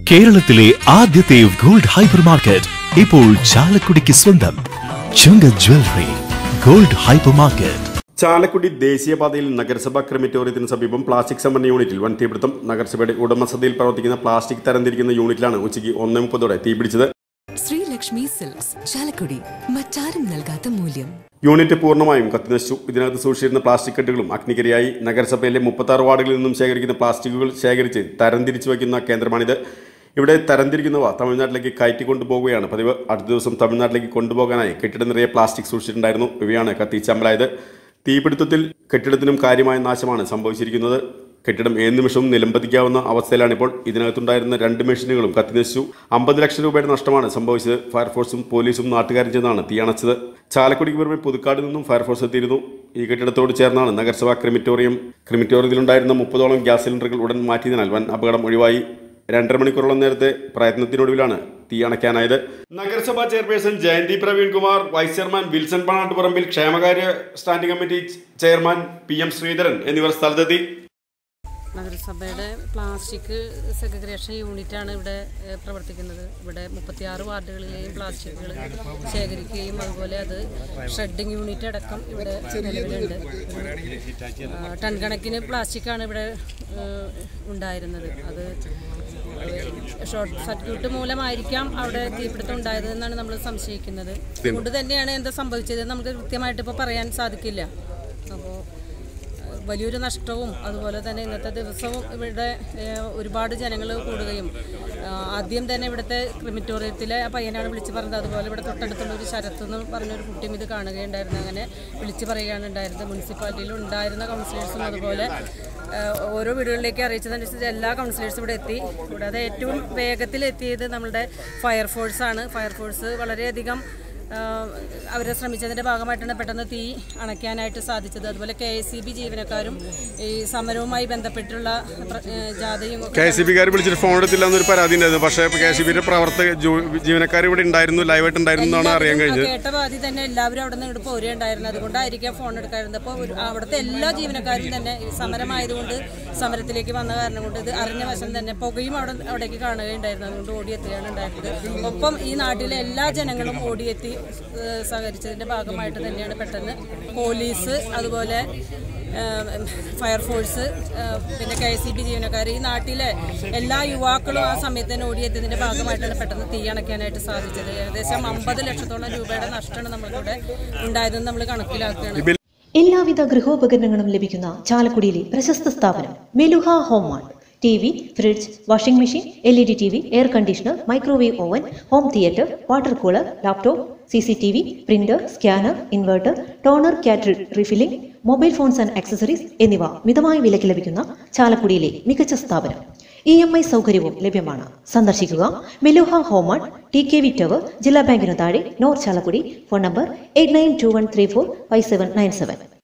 കേരളത്തിലെ ആദ്യത്തെ gold hyper market ഇപ്പോൾ ചാലക്കുടിക്ക് സ്വന്തം ചുങ്ക jewellery gold hyper market Chalakudy ദേശീയപാതയിൽ നഗരസഭാ ക്രിമിറ്റോറിയത്തിന് സമീപം പ്ലാസ്റ്റിക് സംഭരണ യൂണിറ്റിൽ വൻ തീപിടുത്തം നഗരസഭയുടെ ഉടമസ്ഥതയിൽ പ്രവർത്തിക്കുന്ന പ്ലാസ്റ്റിക് തരംതിരിക്കുന്ന യൂണിറ്റിലാണ് ഉച്ചയ്ക്ക് ഒന്നേ മുപ്പതോടെ തീപിടിച്ചത് ശ്രീലക്ഷ്മി സിൽക്സ് ചാലക്കുടി മറ്റാരും നൽകാത്ത മൂല്യം യൂണിറ്റ് പൂർണ്ണമായും കത്തിനശിച്ചു ഇതിനകത്ത് സൂക്ഷിച്ചിരുന്ന പ്ലാസ്റ്റിക് കെട്ടുകളും അഗ്നികരിയായി നഗരസഭയിലെ മുപ്പത്താറ് വാർഡുകളിൽ നിന്നും ശേഖരിക്കുന്ന പ്ലാസ്റ്റിക്കുകൾ ശേഖരിച്ച് തരംതിരിച്ചു വയ്ക്കുന്ന കേന്ദ്രമാണിത് ഇവിടെ തരംതിരിക്കുന്നവ തമിഴ്നാട്ടിലേക്ക് കയറ്റി കൊണ്ടുപോവുകയാണ് പതിവ് അടുത്ത ദിവസം തമിഴ്നാട്ടിലേക്ക് കൊണ്ടുപോകാനായി കെട്ടിടം നിറയെ പ്ലാസ്റ്റിക് സൂക്ഷിച്ചിട്ടുണ്ടായിരുന്നു ഇവയാണ് കത്തിച്ചമ്പലായത് തീപിടുത്തത്തിൽ കെട്ടിടത്തിനും കാര്യമായ നാശമാണ് സംഭവിച്ചിരിക്കുന്നത് കെട്ടിടം ഏത് നിമിഷവും നിലംപതിക്കാവുന്ന അവസ്ഥയിലാണിപ്പോൾ ഇതിനകത്തുണ്ടായിരുന്ന രണ്ട് മെഷീനുകളും കത്തിനശിച്ചു അമ്പത് ലക്ഷം രൂപയുടെ നഷ്ടമാണ് സംഭവിച്ചത് ഫയർഫോഴ്സും പോലീസും നാട്ടുകാരും ചേർന്നാണ് തീയണച്ചത് ചാലക്കുടിക്ക് പുറമെ പുതുക്കാട് നിന്നും ഫയർഫോഴ്സ് എത്തിയിരുന്നു ഈ കെട്ടിടത്തോട് ചേർന്നാണ് നഗരസഭാ ക്രിമിറ്റോറിയം ക്രിമിറ്റോറിയത്തിലുണ്ടായിരുന്ന മുപ്പതോളം ഗ്യാസ് സിലിണ്ടറുകൾ ഉടൻ മാറ്റിയതിനാൽ വൻ അപകടം ഒഴിവായി രണ്ടര മണിക്കൂറോളം നേരത്തെ പ്രയത്നത്തിനൊടുവിലാണ് തീ അണയ്ക്കാനായത് നഗരസഭാ chairperson Jayanthi Praveen Kumar vice chairman Wilson Panattuparambil ക്ഷേമകാര്യ standing committee chairman P M Sreedharan എന്നിവർ സ്ഥലത്തെത്തി നഗരസഭയുടെ പ്ലാസ്റ്റിക് സെഗ്രിഗേഷൻ യൂണിറ്റാണ് ഇവിടെ ഏഹ്, പ്രവർത്തിക്കുന്നത് ഇവിടെ മുപ്പത്തിയാറ് വാർഡുകളിലെയും പ്ലാസ്റ്റിക്കുകൾ ശേഖരിക്കുകയും അതുപോലെ അത് ഷെഡിങ് യൂണിറ്റ് അടക്കം ഇവിടെ നിലവിലുണ്ട് ആ, ടൺ കണക്കിന് പ്ലാസ്റ്റിക്കാണ് ഇവിടെ ഏഹ്, ഉണ്ടായിരുന്നത് അത് ഷോർട്ട് സർക്യൂട്ട് മൂലമായിരിക്കാം അവിടെ തീപിടുത്തം ഉണ്ടായത് എന്നാണ് നമ്മൾ സംശയിക്കുന്നത് അതുകൊണ്ട് തന്നെയാണ് എന്താ സംഭവിച്ചത് നമുക്ക് കൃത്യമായിട്ട് ഇപ്പോൾ പറയാൻ സാധിക്കില്ല അപ്പോൾ വലിയൊരു നഷ്ടവും അതുപോലെ തന്നെ ഇന്നത്തെ ദിവസവും ഇവിടെ ഏഹ്, ഒരുപാട് ജനങ്ങൾ കൂടുകയും ആ, ആദ്യം തന്നെ ഇവിടുത്തെ ക്രിമിറ്റോറിയത്തിലെ ആ പയ്യനാണ് വിളിച്ച് പറഞ്ഞത് അതുപോലെ ഇവിടെ തൊട്ടടുത്തുള്ള ഒരു ശരത്ത് എന്ന് പറഞ്ഞൊരു കുട്ടിയും ഇത് കാണുകയുണ്ടായിരുന്നു അങ്ങനെ വിളിച്ച് പറയുകയാണ് ഉണ്ടായിരുന്നത് മുനിസിപ്പാലിറ്റിയിൽ ഉണ്ടായിരുന്ന കൗൺസിലേഴ്സും അതുപോലെ ഏഹ്, ഓരോ വീടുകളിലേക്ക് അറിയിച്ചതനുസരിച്ച് എല്ലാ കൗൺസിലേഴ്സും ഇവിടെ എത്തി കൂടാതെ ഏറ്റവും വേഗത്തിൽ എത്തിയത് നമ്മളുടെ ഫയർഫോഴ്സാണ് ഫയർഫോഴ്സ് വളരെയധികം ആഹ് അവരെ ശ്രമിച്ചതിന്റെ ഭാഗമായിട്ടാണ് പെട്ടെന്ന് തീ അണയ്ക്കാനായിട്ട് സാധിച്ചത് അതുപോലെ കെ എസ് സി ബി ജീവനക്കാരും ഈ സമരവുമായി ബന്ധപ്പെട്ടുള്ള പ്ര- ഏഹ് ജാഥയും ഒക്കെ കെ എസ് സി ബിക്കാർ വിളിച്ചിട്ട് ഫോൺ എടുത്തില്ല എന്നൊരു പരാതി ഉണ്ടായിരുന്നു പക്ഷേ കെ എസ് സി ബിയുടെ പ്രവർത്തക ജീവനക്കാർ ഇവിടെ ഉണ്ടായിരുന്നു ലൈവായിട്ട് ഉണ്ടായിരുന്നു എന്നാണ് അറിയാൻ കഴിഞ്ഞത് ആ കേട്ട പാതി തന്നെ എല്ലാവരും അവിടെ നിന്ന് ഇങ്ങോട്ട് പോരുകയുണ്ടായിരുന്നു അതുകൊണ്ടായിരിക്കാം ഫോൺ എടുക്കാറുണ്ട് അപ്പോൾ ഒരു അവിടുത്തെ എല്ലാ ജീവനക്കാരും തന്നെ ഈ സമരമായതുകൊണ്ട് സമരത്തിലേക്ക് വന്ന കാരണം കൊണ്ട് ഇത് അറിഞ്ഞ വശം തന്നെ പുകയും അവിടെ അവിടേക്ക് കാണുകയുണ്ടായിരുന്നു അതുകൊണ്ട് ഓടിയെത്തുകയാണ് ഉണ്ടായിരുന്നത് ഒപ്പം ഈ നാട്ടിലെ എല്ലാ ജനങ്ങളും ഓടിയെത്തി ഏഹ് സഹകരിച്ചതിന്റെ ഭാഗമായിട്ട് തന്നെയാണ് പെട്ടെന്ന് പോലീസ് അതുപോലെ ഏഹ് ഫയർഫോഴ്സ് ഏഹ് പിന്നെ കെ എസ് ഇ ബി ജീവനക്കാർ ഈ നാട്ടിലെ എല്ലാ യുവാക്കളും ആ സമയത്ത് തന്നെ ഓടിയെത്തിയതിന്റെ ഭാഗമായിട്ടാണ് പെട്ടെന്ന് തീ അണയ്ക്കാനായിട്ട് സാധിച്ചത് ഏകദേശം അമ്പത് ലക്ഷത്തോളം രൂപയുടെ നഷ്ടമാണ് നമ്മളിവിടെ ഉണ്ടായതെന്ന് നമ്മൾ കണക്കിലാക്കുകയാണ് എല്ലാവിധ ഗൃഹോപകരണങ്ങളും ലഭിക്കുന്ന ചാലക്കുടിയിലെ പ്രശസ്ത സ്ഥാപനം Meluha home mart T V fridge washing machine L E D T V air conditioner microwave oven home theatre water cooler laptop C C T V printer scanner inverter toner cartridge refilling mobile phones and accessories എന്നിവ മിതമായ വിലയ്ക്ക് ലഭിക്കുന്ന ചാലക്കുടിയിലെ മികച്ച സ്ഥാപനം E M I സൗകര്യവും ലഭ്യമാണ് സന്ദർശിക്കുക Meluha home mart T K V tower ജില്ലാ ബാങ്കിന് താഴെ north Chalakudy phone number eight nine two one three four five seven nine seven